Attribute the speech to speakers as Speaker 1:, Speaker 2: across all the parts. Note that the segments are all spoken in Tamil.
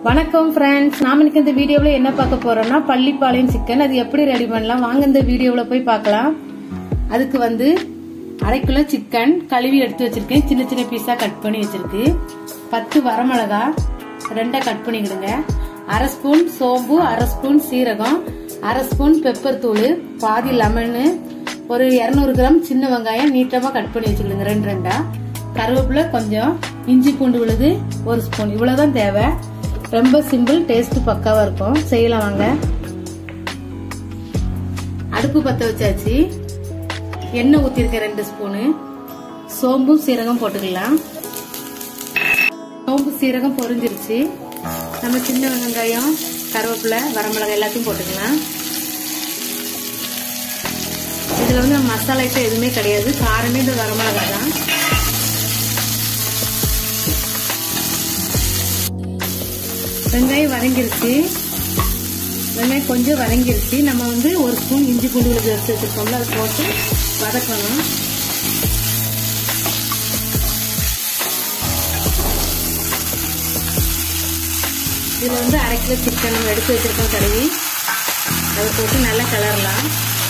Speaker 1: வணக்கம் ஃப்ரெண்ட்ஸ் நாம இன்னைக்கு இந்த வீடியோவில் என்ன பார்க்க போறோம்னா பள்ளிப்பாளையம் சிக்கன் அது எப்படி ரெடி பண்ணலாம் வாங்க இந்த வீடியோவில் போய் பார்க்கலாம் அதுக்கு வந்து அரை கிலோ சிக்கன் கழுவி எடுத்து வச்சிருக்கேன் சின்ன சின்ன பீஸா கட் பண்ணி வச்சிருக்கு பத்து வரமிளகா ரெண்டா கட் பண்ணிக்கிடுங்க அரை ஸ்பூன் சோம்பு அரை ஸ்பூன் சீரகம் அரை ஸ்பூன் பெப்பர் தூள் பாதி லெமனு ஒரு இரநூறு கிராம் சின்ன வெங்காயம் நீட்டமா கட் பண்ணி வச்சுக்கிடுங்க ரெண்டு ரெண்டா கருவேப்பிலை கொஞ்சம் இஞ்சி பூண்டு விழுது ஒரு ஸ்பூன் இவ்வளவுதான் தேவை ரொம்ப சிம்பிள் டேஸ்ட் பக்காவா இருக்கும் செய்யலாம் வாங்க அடுப்பு பத்த வச்சாச்சு எண்ணெய் ஊத்திருக்கேன் ரெண்டு ஸ்பூனு சோம்பும் சீரகம் போட்டுக்கலாம் சோம்பு சீரகம் பொரிஞ்சிருச்சு நம்ம சின்ன வெங்காயம் கருவேப்பிலை வரமிளகாய் எல்லாத்தையும் போட்டுக்கலாம் இதுல வந்து மசாலா ஐட்டம் எதுவுமே கிடையாது காரமே இந்த வரமிளகாய் தான் வெங்காயம் வதங்கிருச்சு வெங்காயம் கொஞ்சம் வதங்கிருச்சு நம்ம வந்து ஒரு ஸ்பூன் இஞ்சி பூண்டு விழுது எடுத்து வச்சிருக்கோம்ல அதை போட்டு வதக்கணும் இதில் வந்து அரை கிலோ சிக்கன் நம்ம எடுத்து வச்சிருக்கோம் கழுவி அதை போட்டு நல்லா கிளறலாம்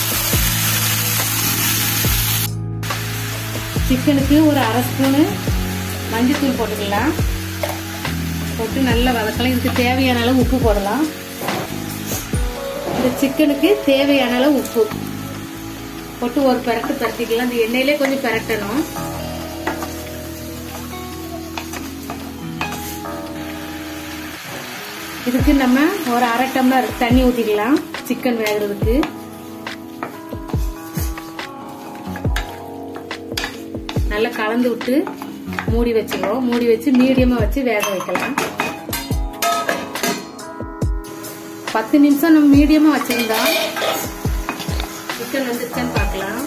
Speaker 1: சிக்கனுக்கு ஒரு அரை ஸ்பூனு மஞ்சத்தூள் போட்டுக்கலாம் போட்டு நல்லா வதக்கலாம் இதுக்கு தேவையான அளவு உப்பு போடலாம் இந்த சிக்கனுக்கு தேவையான அளவு உப்பு போட்டு ஒரு பெரட்டு பரட்டிக்கலாம் இந்த எண்ணெயிலே கொஞ்சம் பெரட்டணும் இதுக்கு நம்ம ஒரு அரை டம்ளர் தண்ணி ஊத்திக்கலாம் சிக்கன் வேகிறதுக்கு நல்லா கலந்து விட்டு மூடி வச்சுக்கிறோம் மூடி வச்சு மீடியமா வச்சு வேக வைக்கலாம் பத்து நிமிஷம் நம்ம மீடியமா வச்சிருந்தா சிக்கன் வந்துருச்சான்னு பார்க்கலாம்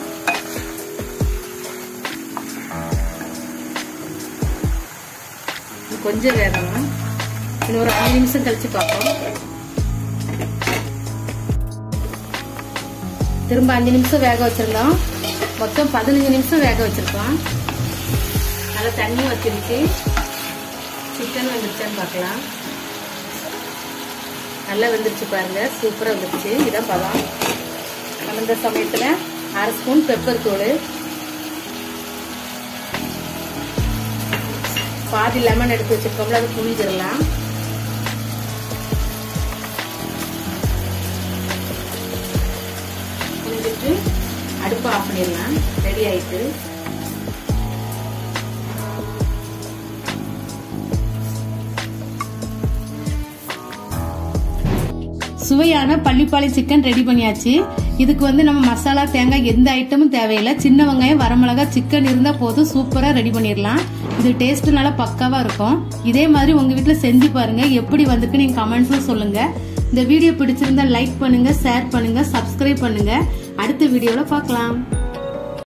Speaker 1: கொஞ்சம் வேகணும் இன்னும் ஒரு அஞ்சு நிமிஷம் கழிச்சு பார்ப்போம் திரும்ப அஞ்சு நிமிஷம் வேக வச்சிருந்தோம் மொத்தம் பதினஞ்சு நிமிஷம் வேக வச்சிருக்கோம் நல்லா தண்ணி வச்சிருச்சு சிக்கன் வந்துருச்சான்னு பார்க்கலாம் நல்லா வெந்துருச்சு பாருங்க சூப்பரா வந்துருச்சு இதான் பதம் நம்ம இந்த சமயத்துல அரை ஸ்பூன் பெப்பர் தூள் பாதி லெமன் எடுத்து வச்சிருக்கோம்ல அது புளிஞ்சிடலாம் புளிஞ்சிட்டு அடுப்பு ஆஃப் பண்ணிடலாம் ரெடி ஆயிட்டு சுவையான பள்ளிப்பாளையம் சிக்கன் ரெடி பண்ணியாச்சு இதுக்கு வந்து நம்ம மசாலா தேங்காய் எந்த ஐட்டமும் தேவையில்லை சின்ன வெங்காயம் வரமிளகா சிக்கன் இருந்தா போதும் சூப்பரா ரெடி பண்ணிடலாம் இது டேஸ்ட் நல்லா பக்காவா இருக்கும் இதே மாதிரி உங்க வீட்டுல செஞ்சு பாருங்க எப்படி வந்துட்டு நீங்க கமெண்ட்ஸ்ல சொல்லுங்க இந்த வீடியோ பிடிச்சிருந்தா லைக் பண்ணுங்க ஷேர் பண்ணுங்க சப்ஸ்கிரைப் பண்ணுங்க அடுத்த வீடியோல பார்க்கலாம்